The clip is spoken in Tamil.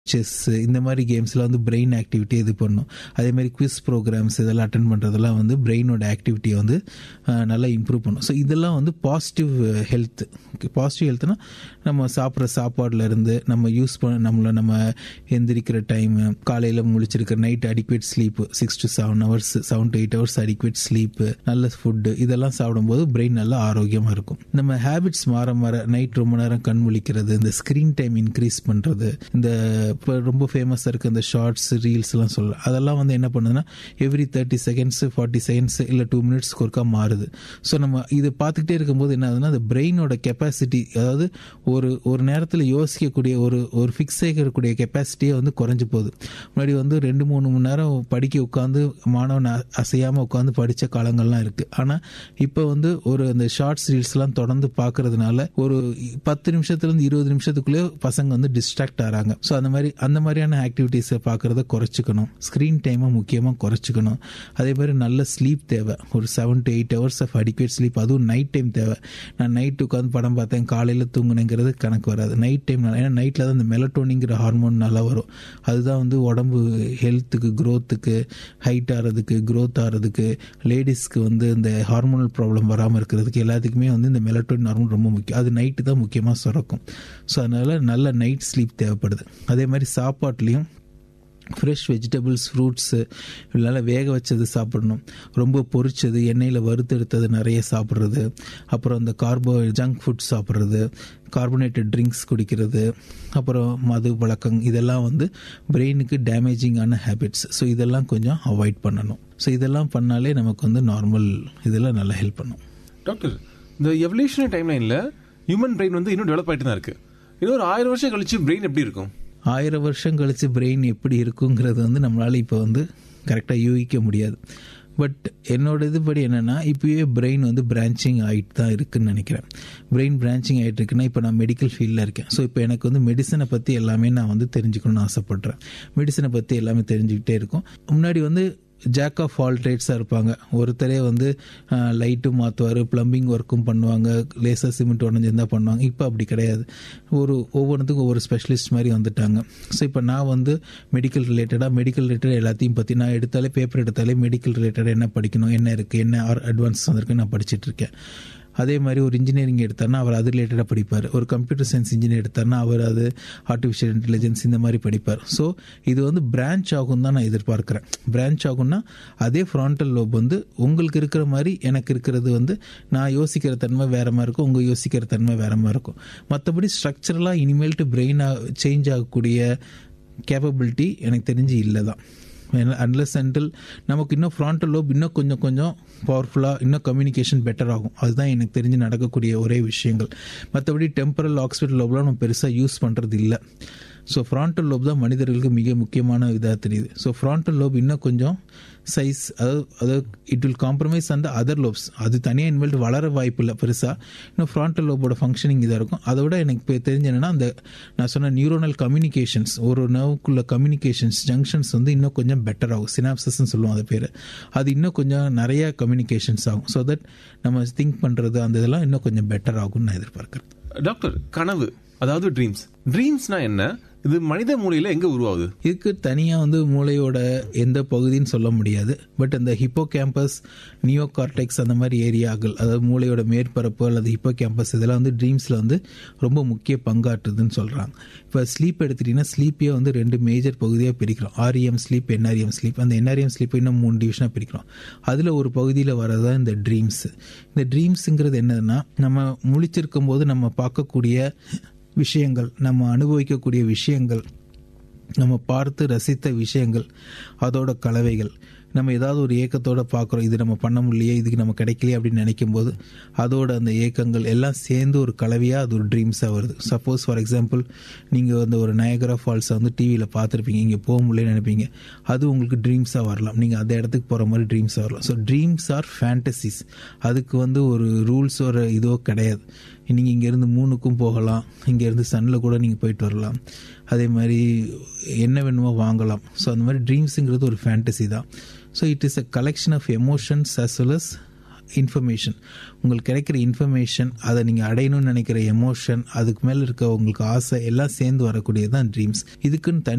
செஸ் இந்த மாதிரி கேம்ஸ்லாம் வந்து பிரெயின் ஆக்டிவிட்டி இது பண்ணும் அதே மாதிரி குவிஸ் ப்ரோக்ராம்ஸ் இதெல்லாம் அட்டன் பண்ணுறதெல்லாம் வந்து பிரெயினோட ஆக்டிவிட்டியை வந்து அஹ், நல்லா இம்ப்ரூவ் பண்ணும் ஸோ இதெல்லாம் வந்து பாசிட்டிவ் ஹெல்த் ஓகே பாசிட்டிவ் ஹெல்த்னா நம்ம சாப்பிட்ற சாப்பாடுல இருந்து நம்ம யூஸ் பண்ண நம்மளை நம்ம எந்திரிக்கிற டைம் காலையில் முழிச்சிருக்கிற night adequate sleep six to seven hours seven to eight hours adequate sleep நல்ல ஃபுட்டு இதெல்லாம் சாப்பிடும்போது பிரெயின் நல்லா ஆரோக்கியமாக இருக்கும் நம்ம ஹேபிட்ஸ் மாற மாற நைட் ரொம்ப நேரம் கண் முழிக்கிறது இந்த ஸ்க்ரீன் டைம் இன்க்ரீஸ் பண்ணுறது இந்த இப்போ ரொம்ப ஃபேமஸாக இருக்க இந்த ஷார்ட்ஸ் ரீல்ஸ் எல்லாம் சொல்லலாம் அதெல்லாம் வந்து என்ன பண்ணுதுன்னா every thirty seconds forty seconds இல்லை டூ மினிட்ஸ்க்கு ஒருக்கா மாறுது ஸோ நம்ம இது பார்த்துக்கிட்டே இருக்கும்போது என்ன ஆகுதுன்னா அந்த பிரெயினோட கெப்பாசிட்டி அதாவது ஒரு ஒரு நேரத்தில் யோசிக்கக்கூடிய ஒரு ஒரு ஃபிக்ஸ் ஆகக்கூடிய கெப்பாசிட்டியே வந்து குறைஞ்சு போகுது முன்னாடி வந்து ரெண்டு மூணு மணி நேரம் படிக்க உட்காந்து மாணவன் அ- அசையாம உட்காந்து படித்த காலங்கள்லாம் இருக்கு ஆனால் இப்போ வந்து ஒரு அந்த ஷார்ட்ஸ் ரீல்ஸ்லாம் தொடர்ந்து பார்க்கறதுனால ஒரு பத்து நிமிஷத்துலேருந்து இருபது நிமிஷத்துக்குள்ளே பசங்க வந்து டிஸ்ட்ராக்ட் ஆகிறாங்க ஸோ அந்த மாதிரி அந்த மாதிரியான ஆக்டிவிட்டீஸை பார்க்குறத குறைச்சிக்கணும் ஸ்க்ரீன் டைமை முக்கியமாக குறைச்சிக்கணும் அதே மாதிரி நல்ல ஸ்லீப் தேவை ஒரு seven to eight hours of adequate sleep அதுவும் நைட் டைம் தேவை நான் நைட் உட்காந்து படம் பார்த்தேன் காலையில் தூங்குனேங்கிறது கணக்கு வராது நைட் டைம் ஏன்னா நைட்டில் தான் இந்த மெலட்டோனிங்கிற ஹார்மோன் நல்லா வரும் அதுதான் வந்து உடம்பு ஹெல்த்துக்கு க்ரோத்துக்கு ஹைட் ஆகிறதுக்கு க்ரோத் ஆகிறதுக்கு லேடிஸ்க்கு வந்து இந்த ஹார்மோனல் ப்ராப்ளம் வராமல் இருக்கிறதுக்கு எல்லாத்துக்குமே வந்து இந்த மெலட்டோனின் ஹார்மோன் ரொம்ப முக்கியம் அது நைட்டு தான் முக்கியமாக சுரக்கும் ஸோ அதனால் நல்ல நைட் ஸ்லீப் தேவைப்படுது அதே மாதிரி சாப்பாட்லேயும் ஃப்ரெஷ் வெஜிடபிள்ஸ் ஃப்ரூட்ஸு இதெல்லாம் வேக வச்சது சாப்பிடணும் ரொம்ப பொரிச்சது எண்ணெயில் வறுத்தெடுத்தது நிறைய சாப்பிட்றது அப்புறம் அந்த கார்போ ஜங்க் ஃபுட் சாப்பிட்றது கார்பனேட்டட் ட்ரிங்க்ஸ் குடிக்கிறது அப்புறம் மது பழக்கம் இதெல்லாம் வந்து பிரெயினுக்கு டேமேஜிங்கான ஹேபிட்ஸ் ஸோ இதெல்லாம் கொஞ்சம் அவாய்ட் பண்ணணும் ஸோ இதெல்லாம் பண்ணாலே நமக்கு வந்து நார்மல் இதெல்லாம் நல்லா ஹெல்ப் பண்ணும் டாக்டர் இந்த எவல்யூஷனரி டைம் லைன்ல ஹியூமன் பிரெயின் வந்து இன்னும் டெவலப் ஆயிட்டு தான் இருக்கு இன்னும் ஒரு ஆயிரம் வருஷம் கழிச்சு பிரெயின் எப்படி இருக்கும் ஆயிரம் வருஷம் கழிச்சு பிரெயின் எப்படி இருக்குங்கிறது வந்து நம்மளால இப்போ வந்து கரெக்டாக யூகிக்க முடியாது பட் என்னோட இதுபடி என்னன்னா இப்பயே பிரெயின் வந்து பிரான்ச்சிங் ஆகிட்டு தான் இருக்குன்னு நினைக்கிறேன் பிரெயின் பிரான்ச்சிங் ஆகிட்டு இருக்குன்னா இப்போ நான் மெடிக்கல் ஃபீல்டில் இருக்கேன் ஸோ இப்போ எனக்கு வந்து மெடிசனை பற்றி எல்லாமே நான் வந்து தெரிஞ்சுக்கணும்னு ஆசைப்பட்றேன் மெடிசனை பற்றி எல்லாமே தெரிஞ்சுக்கிட்டே இருக்கும் முன்னாடி வந்து ஜாக் ஆஃப் ஆல் ட்ரேட்ஸாக இருப்பாங்க ஒருத்தரே வந்து லைட்டும் மாற்றுவார் ப்ளம்பிங் ஒர்க்கும் பண்ணுவாங்க லேசர் சிமெண்ட் உடஞ்சிருந்தா பண்ணுவாங்க இப்போ அப்படி கிடையாது ஒரு ஒவ்வொன்றுத்துக்கும் ஒவ்வொரு ஸ்பெஷலிஸ்ட் மாதிரி வந்துட்டாங்க ஸோ இப்போ நான் வந்து மெடிக்கல் ரிலேட்டடாக மெடிக்கல் ரிலேட்டட் எல்லாத்தையும் பற்றி நான் எடுத்தாலே பேப்பர் எடுத்தாலே மெடிக்கல் ரிலேட்டடாக என்ன படிக்கணும் என்ன இருக்குது என்ன அட்வான்ஸ் வந்திருக்கு நான் படிச்சிட்டு இருக்கேன் அதே மாதிரி ஒரு இன்ஜினியரிங் எடுத்தார்னா அவர் அது ரிலேட்டடாக படிப்பார் ஒரு கம்ப்யூட்டர் சயின்ஸ் இன்ஜினியர் எடுத்தார்னா அவர் அது ஆர்டிஃபிஷியல் இன்டெலிஜென்ஸ் இந்த மாதிரி படிப்பார் ஸோ இது வந்து பிரான்ச் ஆகும் தான் நான் எதிர்பார்க்குறேன் பிரான்ச் ஆகும்னா அதே ஃப்ராண்டல் லோப் வந்து உங்களுக்கு இருக்கிற மாதிரி எனக்கு இருக்கிறது வந்து நான் யோசிக்கிற தன்மை வேற மாதிரி இருக்கும் உங்கள் யோசிக்கிற தன்மை வேற மாதிரி இருக்கும் மற்றபடி ஸ்ட்ரக்சரலாக இனிமேல்ட்டு பிரெயின் சேஞ்ச் ஆகக்கூடிய கேப்பபிலிட்டி எனக்கு தெரிஞ்சு இல்லை தான் அன்லஸ் அண்டில் நமக்கு இன்னும் ஃப்ராண்டல் லோப் இன்னும் கொஞ்சம் கொஞ்சம் பவர்ஃபுல்லாக இன்னும் கம்யூனிகேஷன் பெட்டர் ஆகும் அதுதான் எனக்கு தெரிஞ்சு நடக்கக்கூடிய ஒரே விஷயங்கள் மற்றபடி டெம்பரல் ஆக்சிபிட்டல் லோப்லாம் நம்ம பெருசாக யூஸ் பண்ணுறது இல்லை ஸோ ஃப்ராண்டல் லோப் தான் மனிதர்களுக்கு மிக முக்கியமான இதாக தெரியுது ஸோ ஃப்ராண்டல் லோப் இன்னும் கொஞ்சம் சைஸ் அதாவது அதாவது இட் வில் காம்ப்ரமைஸ் அந்த அதர் லோப்ஸ் அது தனியாக இன்வெல்ட் வளர வாய்ப்பு இல்லை பெருசாக இன்னும் ஃப்ராண்டல் லோபோட ஃபங்க்ஷனிங் இதாக இருக்கும் அதை விட எனக்கு இப்போ தெரிஞ்ச என்னன்னா அந்த நான் சொன்ன நியூரோனல் கம்யூனிகேஷன்ஸ் ஒரு நர்வுக்குள்ள கம்யூனிகேஷன்ஸ் ஜங்ஷன்ஸ் வந்து இன்னும் கொஞ்சம் பெட்டர் ஆகும் சினாப்சஸ்ன்னு சொல்லுவோம் அது பேர் அது இன்னும் கொஞ்சம் நிறைய கம்யூனிகேஷன்ஸ் ஆகும் ஸோ தட் நம்ம திங்க் பண்ணுறது அந்த இதெல்லாம் இன்னும் கொஞ்சம் பெட்டர் ஆகும்னு நான் எதிர்பார்க்குறேன் டாக்டர் கனவு அதாவது ட்ரீம்ஸ் ட்ரீம்ஸ்னா என்ன இது மனித மூளையில எங்க உருவாகுது இதுக்கு தனியாக வந்து மூளையோட எந்த பகுதின்னு சொல்ல முடியாது பட் அந்த ஹிப்போ கேம்பஸ் நியோ கார்டெக்ஸ் அந்த மாதிரி ஏரியாக்கள் அதாவது மூளையோட மேற்பரப்பு அல்லது ஹிப்போ கேம்பஸ் இதெல்லாம் வந்து ட்ரீம்ஸில் வந்து ரொம்ப முக்கிய பங்காற்றுதுன்னு சொல்கிறாங்க இப்போ ஸ்லீப் எடுத்துட்டீங்கன்னா ஸ்லீப்பையே வந்து ரெண்டு மேஜர் பகுதியாக பிரிக்கிறோம் ஆர்இஎம் ஸ்லீப் என்ஆர்இஎம் ஸ்லீப் அந்த என்ஆர்இஎம் ஸ்லீப்பை இன்னும் மூணு டிவிஷனாக பிரிக்கிறோம் அதில் ஒரு பகுதியில் வரது தான் இந்த ட்ரீம்ஸ் இந்த ட்ரீம்ஸுங்கிறது என்னதுன்னா நம்ம முழிச்சிருக்கும் போது நம்ம பார்க்கக்கூடிய விஷயங்கள் நம்ம அனுபவிக்கக்கூடிய விஷயங்கள் நம்ம பார்த்து ரசித்த விஷயங்கள் அதோட கலவைகள் நம்ம ஏதாவது ஒரு ஏக்கத்தோட பார்க்குறோம் இது நம்ம பண்ண முடியலையே இதுக்கு நம்ம கிடைக்கலையே அப்படின்னு நினைக்கும் போது அதோட அந்த ஏக்கங்கள் எல்லாம் சேர்ந்து ஒரு கலவையாக அது ஒரு ட்ரீம்ஸாக வருது சப்போஸ் ஃபார் எக்ஸாம்பிள் நீங்கள் வந்து ஒரு நயகரா ஃபால்ஸை வந்து டிவியில் பார்த்துருப்பீங்க இங்கே போக முடியலன்னு நினைப்பீங்க அது உங்களுக்கு ட்ரீம்ஸாக வரலாம் நீங்கள் அந்த இடத்துக்கு போகிற மாதிரி ட்ரீம்ஸாக வரலாம் ஸோ ட்ரீம்ஸ் ஆர் ஃபேண்டசிஸ் அதுக்கு வந்து ஒரு ரூல்ஸ் ஒரு இதோ கிடையாது நீங்கள் இங்கேருந்து மூணுக்கும் போகலாம் இங்கேருந்து சன்னில் கூட நீங்கள் போயிட்டு வரலாம் அதே மாதிரி என்ன வேணுமோ வாங்கலாம் ஸோ அந்த மாதிரி ட்ரீம்ஸுங்கிறது ஒரு ஃபேண்டசி தான் so it is a collection of emotions as well as information உங்களுக்கு கிடைக்கிற இன்ஃபர்மேஷன் அதை நீங்கள் அடையணும்னு நினைக்கிற எமோஷன் அதுக்கு மேலே இருக்க உங்களுக்கு ஆசை எல்லாம் சேர்ந்து வரக்கூடியது தான் ட்ரீம்ஸ் இதுக்குன்னு தனி